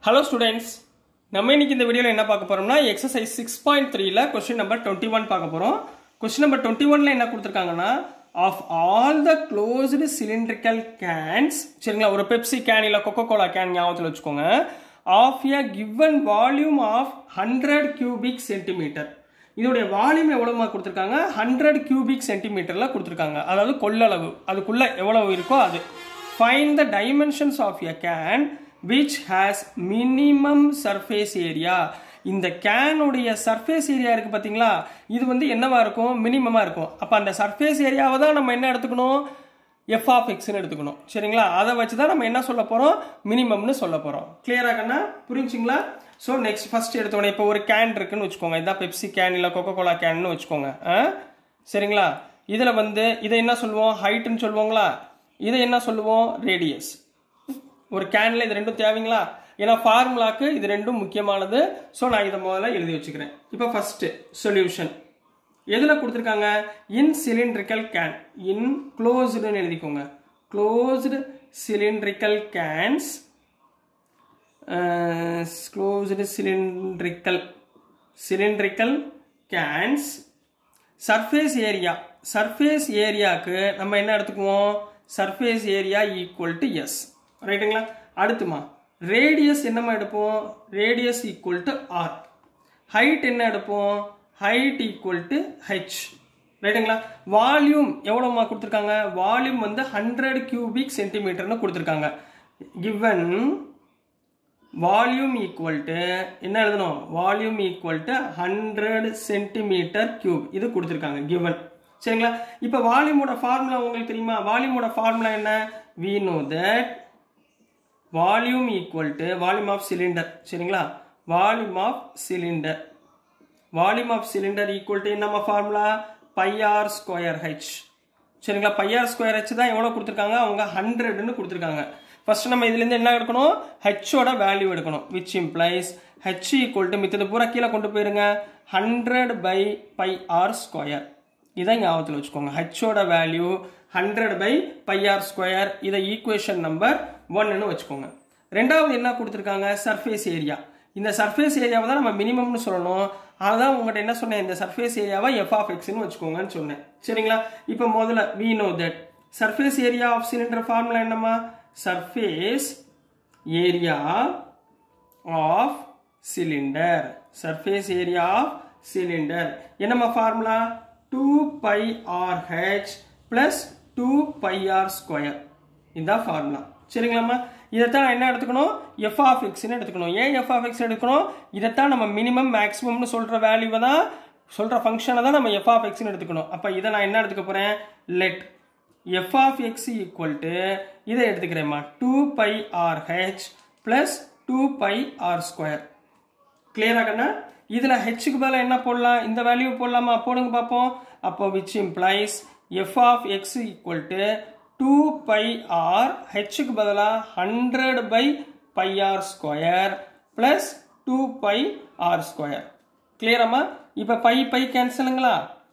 Hello students நம்ம இன்னைக்கு இந்த வீடியோவில் என்ன பார்க்க போறோம்னா எக்ஸசைஸ் சிக்ஸ் பாயிண்ட் த்ரீல கொஸ்டின் நம்பர் டுவெண்ட்டி ஒன் பார்க்க போகிறோம் கொஸ்டின் நம்பர் டுவெண்ட்டி ஒன்ல என்ன கொடுத்துருக்காங்கன்னா of all the closed cylindrical cans சரிங்களா ஒரு பெப்சி கேன் இல்லை கொக்கோ கோலா கேன் ஞாபகத்தில் வச்சுக்கோங்க of a given volume of hundred cubic centimetre இதோடைய வால்யூம் எவ்வளோமா கொடுத்துருக்காங்க ஹண்ட்ரட் கியூபிக் சென்டிமீட்டரில் கொடுத்துருக்காங்க அதாவது கொள்ளளவு அதுக்குள்ள எவ்வளவு இருக்கோ அது find the dimensions of a can which has minimum surface area இந்த கேனுடைய சர்ஃபேஸ் ஏரியா இருக்குது பார்த்தீங்களா இது வந்து என்னவா இருக்கும் மினிமமாக இருக்கும் அப்போ அந்த சர்ஃபேஸ் ஏரியாவை தான் நம்ம என்ன எடுத்துக்கணும் எஃப் ஆஃப் எக்ஸ்னு எடுத்துக்கணும் சரிங்களா அதை வச்சு தான் நம்ம என்ன சொல்ல போகிறோம் மினிமம்னு சொல்ல போகிறோம் கிளியரா கண்ணா புரிஞ்சுங்களா ஸோ நெக்ஸ்ட் ஃபர்ஸ்ட் எடுத்தோடனே இப்போ ஒரு கேன் இருக்குன்னு வச்சுக்கோங்க இதான் பெப்சி கேன் இல்லை கொக்கோ கோலா கேன்னு வச்சுக்கோங்க ஆ? சரிங்களா இதில் வந்து இதை என்ன சொல்லுவோம் ஹைட்டுன்னு சொல்லுவோங்களா இதை என்ன சொல்லுவோம் ரேடியஸ் ஒரு கேனில் இது ரெண்டும் தேவைங்களா ஏன்னா ஃபார்முலாக்கு இது ரெண்டும் முக்கியமானது ஸோ நான் இதை முதல்ல எழுதி வச்சுக்கிறேன் இப்போ ஃபஸ்ட்டு சொல்யூஷன் எதில் கொடுத்துருக்காங்க இன் சிலிண்ட்ரிக்கல் கேன் இன் க்ளோஸ்டுன்னு எழுதிக்கோங்க closed cylindrical cans closed cylindrical cylindrical cans surface area surface ஏரியாவுக்கு நம்ம என்ன எடுத்துக்குவோம் surface area equal to S ரைட்டுங்களா அடுத்துமா ரேடியஸ் என்னமா எடுப்போம் radius equal to R height என்ன எடுப்போம் ஹைட் ஈக்குவல் டு ஹெச் ரைட்டுங்களா வால்யூம் எவ்வளோமா கொடுத்துருக்காங்க வால்யூம் வந்து ஹண்ட்ரட் கியூபிக் சென்டிமீட்டர்னு கொடுத்துருக்காங்க கிவன் வால்யூம் ஈக்குவல் டு என்ன எழுதணும் volume equal to hundred centimetre cube இது கொடுத்துருக்காங்க கிவன் சரிங்களா இப்போ வால்யூமோட ஃபார்முலா உங்களுக்கு தெரியுமா வால்யூமோட ஃபார்முலா என்ன we know that volume equal to volume of cylinder சரிங்களா volume of cylinder volume of cylinder equal to என்னம்மா formula pi R square H சரிங்களா பை ஆர் ஸ்கொயர் ஹெச் தான் எவ்வளோ கொடுத்துருக்காங்க அவங்க ஹண்ட்ரட்னு கொடுத்துருக்காங்க ஃபர்ஸ்ட் நம்ம இதுலேருந்து என்ன எடுக்கணும் ஹெச்சோட வேல்யூ எடுக்கணும் which implies H equal to மித்தது பூரா கீழே கொண்டு போயிருங்க hundred by pi R square இதை ஞாபகத்தில் வச்சுக்கோங்க ஹெச்சோட value hundred by pi R square இதை ஈக்குவேஷன் நம்பர் ஒன்னு வச்சுக்கோங்க ரெண்டாவது என்ன கொடுத்துருக்காங்க சர்ஃபேஸ் ஏரியா இந்த சர்ஃபேஸ் ஏரியாவை தான் நம்ம மினிமம்னு சொல்லணும் அதான் உங்கள்கிட்ட என்ன சொன்னேன் இந்த சர்ஃபேஸ் ஏரியாவை எஃப் ஆஃப் எக்ஸ்னு வச்சுக்கோங்கன்னு சொன்னேன் சரிங்களா இப்போ முதல்ல we know that surface area of cylinder formula என்னம்மா surface area of cylinder surface area of cylinder என்னம்மா formula two by R H plus two by R square இதுதான் ஃபார்முலா சரிங்களாம்மா இதைத்தான் நான் என்ன எடுத்துக்கணும் எஃப் ஆஃப் எக்ஸ்னு எடுத்துக்கணும் ஏன் எஃப் ஆஃப் எக்ஸ் எடுக்கணும் இதைத்தான் நம்ம மினிமம் மேக்ஸிமம்னு சொல்கிற வேல்யூவை தான் சொல்கிற ஃபங்க்ஷனை தான் நம்ம எஃப் ஆஃப் எக்ஸ்னு எடுத்துக்கணும் அப்போ இதை நான் என்ன எடுத்துக்க போகிறேன் let F of X equal to இதை எடுத்துக்கிறேம்மா two by R H plus two by R square கிளியரா கண்ணா இதில் ஹெச்சுக்கு பதிலாக என்ன போடலாம் இந்த வேல்யூ போடலாமா போடுங்க பார்ப்போம் அப்போ which implies F of X equal to two by R ஹெச்சுக்கு பதிலாக hundred by pi R square plus two by R square கிளியராமா இப்போ பை பை கேன்சலுங்களா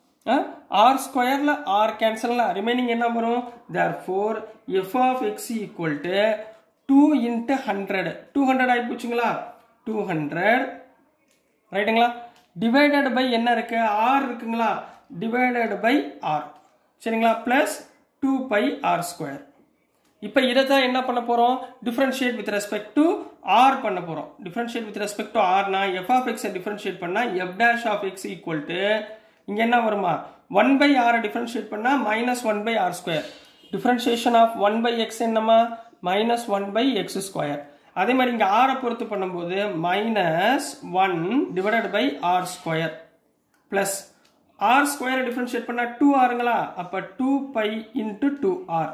ஆர் ஸ்கொயரில் ஆர் கேன்சலுங்களா ரிமைனிங் என்ன வரும் therefore F of X equal to two into hundred two hundred ஆகி போச்சுங்களா டூ ஹண்ட்ரட் ரைட்டுங்களா டிவைடட் பை என்ன இருக்கு ஆர் இருக்குங்களா டிவைடட் பை ஆர் சரிங்களா plus two by R square இப்போ இதை தான் என்ன பண்ண போகிறோம் differentiate with respect to R பண்ண போகிறோம் டிஃப்ரென்ஷியேட் வித் ரெஸ்பெக்ட் டு ஆர்னா எஃப் ஆஃப் எக்ஸை டிஃப்ரென்ஷியேட் பண்ணால் F dash of X equal to இங்கே என்ன வருமா ஒன் பை ஆரை டிஃப்ரென்ஷியேட் பண்ணால் minus one by R square differentiation of one by X என்னமா minus one by X square அதே மாதிரி இங்கே ஆரை பொறுத்து பண்ணும்போது minus one divided by R square plus R ஸ்கொயரை டிஃப்ரென்ஷியேட் பண்ணால் டூ ஆருங்களா அப்போ two pi into two R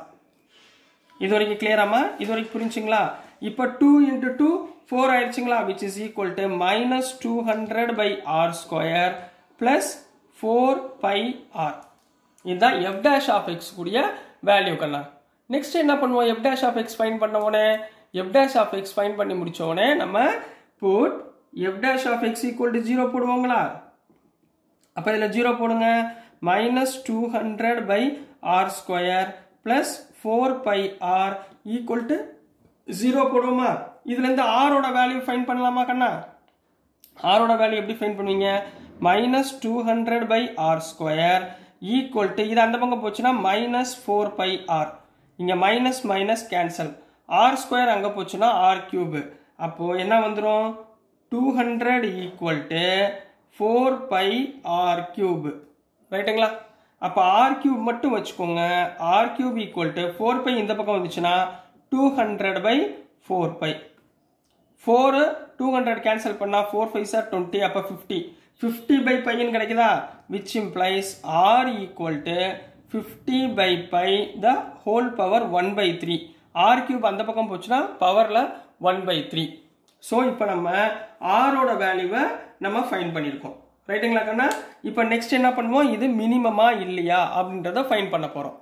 இது வரைக்கும் கிளியராமா இது வரைக்கும் புரிஞ்சுங்களா இப்போ டூ இன்ட்டு டூ ஃபோர் ஆயிடுச்சுங்களா which is equal to minus two hundred by R square plus four pi R இதுதான் எஃப் டேஷ் ஆஃப் எக்ஸ் கூடிய வேல்யூ கண்ணா நெக்ஸ்ட் என்ன பண்ணுவோம் F dash of X find பண்ண உடனே F dash of X find பண்ணி முடிச்ச உடனே நம்ம put F dash of X equal to zero போடுவோங்களா அப்போ இதில் ஜீரோ போடுங்க minus two hundred by R square plus four pi R equal to zero போடுவோமா இதுலேருந்து ஆரோட வேல்யூ ஃபைன் பண்ணலாமா கண்ணா ஆரோட வேல்யூ எப்படி ஃபைன் பண்ணுவீங்க minus two hundred by R square equal to இது அந்த பக்கம் போச்சுன்னா மைனஸ் ஃபோர் பை ஆர் இங்கே minus minus cancel R square அங்கே போச்சுன்னா ஆர் கியூபு அப்போது என்ன வந்துடும் two hundred equal to four pi R cube ரைட்டுங்களா அப்போ ஆர் கியூப் மட்டும் வச்சுக்கோங்க R cube equal to four pi இந்த பக்கம் வந்துச்சுன்னா two hundred by four pi four two hundred cancel பண்ணால் ஃபோர் ஃபைவ் சார் டுவெண்ட்டி அப்போ ஃபிஃப்டி ஃபிஃப்டி பை பையன் கிடைக்குதா which implies r equal to fifty by pi the whole power one by three r cube அந்த பக்கம் போச்சுன்னா பவரில் one by three so இப்போ நம்ம ஆரோட வேல்யூவை நம்ம ஃபைன் பண்ணியிருக்கோம் ரைட்டுங்களா கண்ணா இப்போ நெக்ஸ்ட் என்ன பண்ணுவோம் இது மினிமமா இல்லையா அப்படின்றத ஃபைன் பண்ண போகிறோம்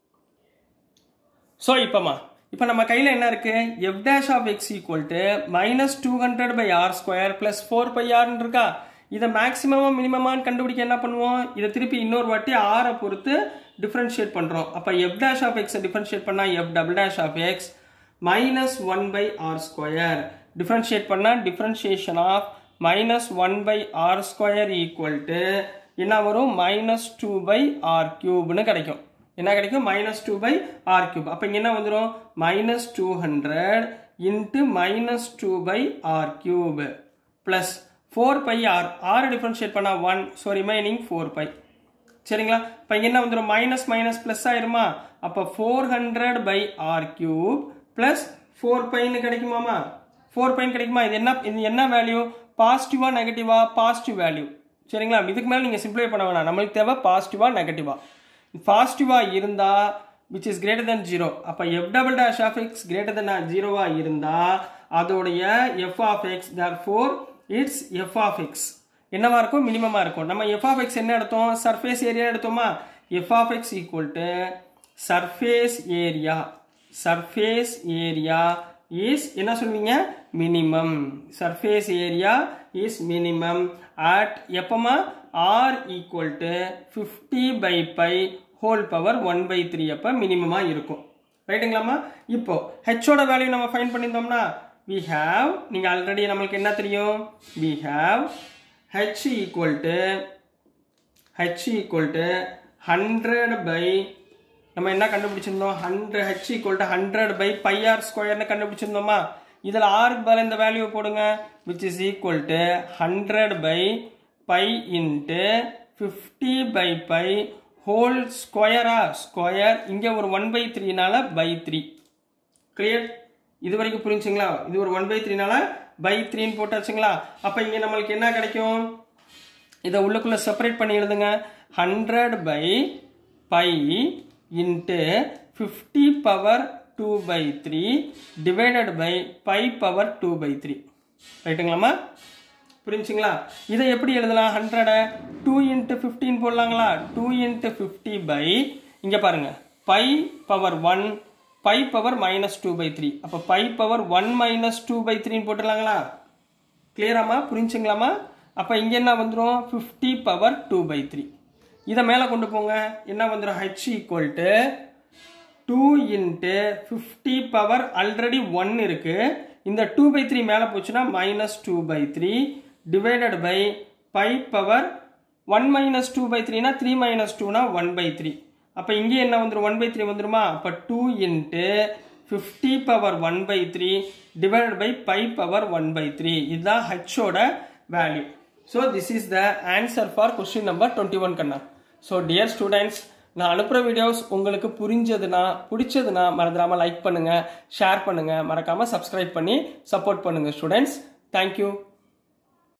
ஸோ இப்போமா இப்போ நம்ம கையில் என்ன இருக்கு f dash of X equal to minus two hundred by R square plus four pi ஆர்னு இருக்கா இதை மேக்ஸிமமா மினிமமான்னு கண்டுபிடிக்க என்ன பண்ணுவோம் இதை திருப்பி இன்னொரு வாட்டி ஆரை பொறுத்து டிஃப்ரென்ஷியேட் பண்ணுறோம் அப்போ எஃப் டேஷ் ஆஃப் எக்ஸை டிஃப்ரென்ஷியேட் பண்ணால் f double dash of x minus one by R square differentiate பண்ணால் differentiation of minus one by R square equal to என்ன வரும் மைனஸ் டூ பை ஆர் கியூப்னு கிடைக்கும் என்ன கிடைக்கும் minus two by r cube அப்போ இங்கே என்ன வந்துடும் minus two hundred into minus two by r cube plus four pi r r differentiate பண்ணால் one so remaining four by சரிங்களா இப்போ இங்கே என்ன வந்துடும் மைனஸ் மைனஸ் ப்ளஸ் ஆயிருமா அப்போ four hundred by r cube plus four பைன்னு கிடைக்குமாமா ஃபோர் பைன் கிடைக்குமா இது என்ன இது என்ன வேல்யூ பாசிட்டிவா நெகட்டிவா பாசிட்டிவ் வேல்யூ சரிங்களா இதுக்கு மேலே நீங்கள் சிம்பிளை பண்ண வேணாம் நம்மளுக்கு தேவை பாசிட்டிவா நெகட்டிவா பாசிட்டிவா இருந்தா which is greater than zero அப்போ f double dash of x greater than ஜீரோவா இருந்தா அதோடைய f of x therefore it's f of x என்னவா இருக்கும் மினிமமா இருக்கும் நம்ம எஃப் ஆஃப் எக்ஸ் என்ன எடுத்தோம் சர்ஃபேஸ் ஏரியா எடுத்தோமா f of X equal to surface area surface area is என்ன சொல்வீங்க minimum surface area is minimum at எப்பமா r equal to fifty by pi whole power one by three அப்போ மினிமமாக இருக்கும் ரைட்டுங்களாம்மா இப்போ ஹெச்சோட வேல்யூ நம்ம ஃபைன் பண்ணியிருந்தோம்னா வி ஹாவ் நீங்கள் ஆல்ரெடி நம்மளுக்கு என்ன தெரியும் we have h equal to h equal to hundred by நம்ம என்ன கண்டுபிடிச்சிருந்தோம் hundred h equal to hundred by pi r ஸ்கொயர்னு கண்டுபிடிச்சிருந்தோமா இதில் ஆருக்கு பதில் இந்த வேல்யூ போடுங்க which is equal to hundred by pi into fifty by pi whole ஸ்கொயரா ஸ்கொயர் இங்கே ஒரு ஒன் பை த்ரீனால பை த்ரீ கிளியர் இது வரைக்கும் புரிஞ்சுங்களா இது ஒரு ஒன் பை த்ரீனால பை த்ரீன்னு போட்டாச்சுங்களா அப்போ இங்கே நம்மளுக்கு என்ன கிடைக்கும் இதை உள்ளுக்குள்ளே செப்பரேட் பண்ணி எழுதுங்க hundred by pi into fifty power two by three divided by pi power two by three ரைட்டுங்களாம்மா புரிஞ்சுங்களா இதை எப்படி எழுதலாம் ஹண்ட்ரடை டூ இன்ட்டு ஃபிஃப்டீன் போடலாங்களா டூ இன்ட்டு ஃபிஃப்டி பை இங்கே பாருங்க pi power one pi power minus two by three அப்போ pi power one minus two by த்ரீன்னு போட்டுடலாங்களா கிளியராமா புரிஞ்சுங்களாமா அப்போ இங்கே என்ன வந்துடும் fifty power two by three இதை மேலே கொண்டு போங்க என்ன வந்துடும் h equal to two into fifty power already one இருக்குது இந்த டூ பை த்ரீ மேலே போச்சுன்னா minus two by three divided by pi power one minus two by த்ரீனா த்ரீ மைனஸ் டூனா ஒன் பை த்ரீ அப்போ இங்கே என்ன வந்துடும் ஒன் பை த்ரீ வந்துருமா அப்போ two into fifty power one by three divided by pi power one by three இதுதான் ஹெச்சோட value so this is the answer for question number twenty one கண்ணா so dear students நான் அனுப்புகிற videos உங்களுக்கு புரிஞ்சதுன்னா பிடிச்சதுன்னா மறந்துடாமல் லைக் பண்ணுங்கள் ஷேர் பண்ணுங்கள் மறக்காமல் சப்ஸ்கிரைப் பண்ணி சப்போர்ட் பண்ணுங்கள் ஸ்டூடெண்ட்ஸ் தேங்க்யூ